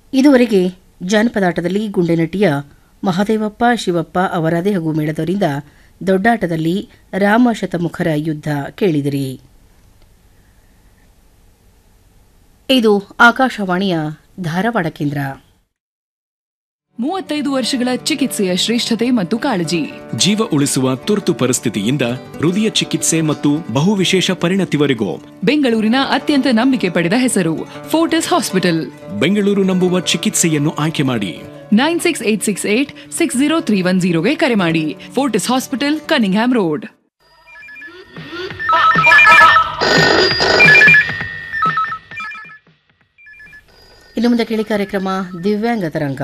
ಇದುವರೆಗೆ ಜಾನಪದಾಟದಲ್ಲಿ ಗುಂಡೆನಟಿಯ ಮಹಾದೇವಪ್ಪ ಶಿವಪ್ಪ ಅವರದೇ ಹಾಗೂ ಮೇಳದವರಿಂದ ದೊಡ್ಡಾಟದಲ್ಲಿ ರಾಮ ಶತಮುಖರ ಯುದ್ಧ ಕೇಳಿದಿರಿ ಇದು ಆಕಾಶವಾಣಿಯ ಧಾರವಾಡ ಕೇಂದ್ರ ಮೂವತ್ತೈದು ವರ್ಷಗಳ ಚಿಕಿತ್ಸೆಯ ಶ್ರೇಷ್ಠತೆ ಮತ್ತು ಕಾಳಜಿ ಜೀವ ಉಳಿಸುವ ತುರ್ತು ಪರಿಸ್ಥಿತಿಯಿಂದ ಹೃದಯ ಚಿಕಿತ್ಸೆ ಮತ್ತು ಬಹುವಿಶೇಷ ಪರಿಣತಿವರೆಗೂ ಬೆಂಗಳೂರಿನ ಅತ್ಯಂತ ನಂಬಿಕೆ ಪಡೆದ ಹೆಸರು ಫೋರ್ಟಿಸ್ ಹಾಸ್ಪಿಟಲ್ ಬೆಂಗಳೂರು ನಂಬುವ ಚಿಕಿತ್ಸೆಯನ್ನು ಆಯ್ಕೆ ಮಾಡಿ nine six eight six eight six zero three one ಜೀರೋಗೆ ಕರೆ ಮಾಡಿ ಫೋರ್ಟಿಸ್ ಹಾಸ್ಪಿಟಲ್ ಕನಿಂಗ್ಹ್ಯಾಮ್ ರೋಡ್ ಇನ್ನು ಮುಂದೆ ಕೇಳಿ ಕಾರ್ಯಕ್ರಮ ದಿವ್ಯಾಂಗ ತರಂಗ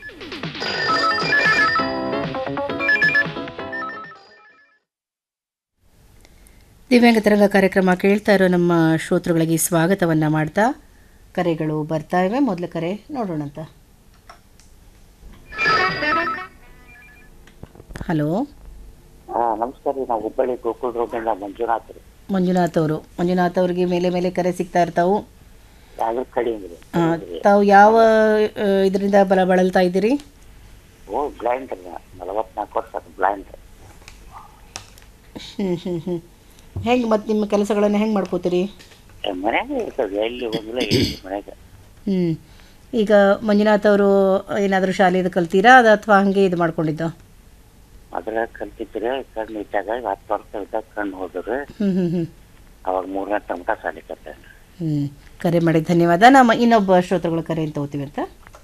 ದಿವ್ಯಾಂಗ ತರಂಗ ಕಾರ್ಯಕ್ರಮ ಕೇಳ್ತಾ ಇರೋ ನಮ್ಮ ಶ್ರೋತೃಗಳಿಗೆ ಸ್ವಾಗತವನ್ನು ಮಾಡ್ತಾ ಕರೆಗಳು ಬರ್ತಾ ಇವೆ ಮೊದಲ ಕರೆ ನೋಡೋಣಂತ ಹಲೋ ಹಾ ನಮಸ್ಕಾರ ರೀ ನಾವು ಹುಬ್ಬಳ್ಳಿ ಗೋಕುಲ್ ರೋಡ್ನಿಂದ ಮಂಜುನಾಥ್ ರೀ ಮಂಜುನಾಥ್ ಅವರು ಮಂಜುನಾಥ್ ಅವರಿಗೆ ಮೇಲೆ ಮೇಲೆ ಕರೆ ಸಿಗ್ತಾ ಇರ್ತಾವು ಯಾವ್ದು ಕಡಿಮೆ ರೀ ಆ, ತಾವು ಯಾವ ಆ, ಇದರಿಂದ ಬಲ ಬಳಲ್ತಾ ಇದ್ದೀರಿ ಓ ಬ್ಲೈಂಡ್ ರೀ ನಲವತ್ನಾಲ್ಕು ವರ್ಷ ಬ್ಲೈಂಡ್ ಹ್ಞೂ ಹ್ಞೂ ಹ್ಞೂ ಹೆಂಗೆ ಮತ್ತು ನಿಮ್ಮ ಕೆಲಸಗಳನ್ನು ಹೆಂಗೆ ಮಾಡ್ಕೋತೀರಿ ಮನ್ಯಾಗ ಇರ್ತದೆ ಎಲ್ಲಿ ಹೋಗಿಲ್ಲ ಎಲ್ಲಿ ಮನ್ಯಾಗ ಹ್ಞೂ ಈಗ ಮಂಜುನಾಥ್ ಅವರು ಏನಾದರೂ ಶಾಲೆದು ಕಲ್ತೀರಾ ಅದು ಅಥವಾ ಹಾಗೆ ಇದು ಮಾಡ್ಕೊಂಡಿದ್ದು ಅದ್ರ ಕಲ್ತಿದ್ರೆ ಕಣ್ಣು ಇಟ್ಟಾಗ ಈಗ ಹತ್ತು ವರ್ಷ ಇದ್ದಾಗ ಕಣ್ಣು ಹೋದ್ರು ಹ್ಞೂ ಹ್ಞೂ ಹ್ಞೂ ಅವಾಗ ಮೂರನೇ ತಮಟ ಸಾಲಿ ಕಲ್ತೇನೆ ಹ್ಞೂ ಕರೆ ಮಾಡಿದ ಧನ್ಯವಾದ ನಮ್ಮ ಇನ್ನೊಬ್ಬ ಶ್ರೋತೃಗಳ ಕರೆ ಅಂತ ಹೋಗ್ತೀವಿ ಅಂತ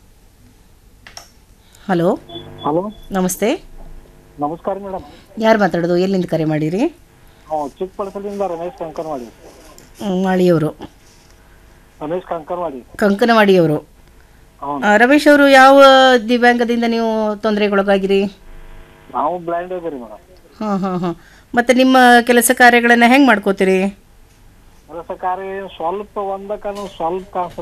ಹಲೋ ಹಲೋ ನಮಸ್ತೆ ನಮಸ್ಕಾರ ಮೇಡಮ್ ಯಾರು ಮಾತಾಡೋದು ಎಲ್ಲಿಂದ ಕರೆ ಮಾಡಿರಿ ನಾವು ಚಿಕ್ಕಪಳಸಲಿಂದ ರಮೇಶ್ ಕಂಕನವಾಡಿ ಹ್ಮ್, ಮಾಳಿಯವರು ರಮೇಶ್ ಕಂಕನವಾಡಿ ಕಂಕನವಾಡಿಯವರು ಹೌದು ಆ, ರಮೇಶ್ ಅವರು ಯಾವ ದಿವ್ಯಾಂಗದಿಂದ ನೀವು ತೊಂದರೆಗೊಳಗಾಗಿರಿ ನಾವು ಬ್ಲೈಂಡ್ ಇದ್ದೀರಿ ಮೇಡಮ್ ಹಾಂ ಹಾಂ ಹಾಂ ಮತ್ತು ನಿಮ್ಮ ಕೆಲಸ ಕಾರ್ಯಗಳನ್ನು ಹೆಂಗೆ ಮಾಡ್ಕೋತೀರಿ ಕೆಲಸ ಕಾರ್ಯ ಸ್ವಲ್ಪ ಒಂದಕ್ಕನು ಸ್ವಲ್ಪ ಕಾಣಿಸ್ತದೆ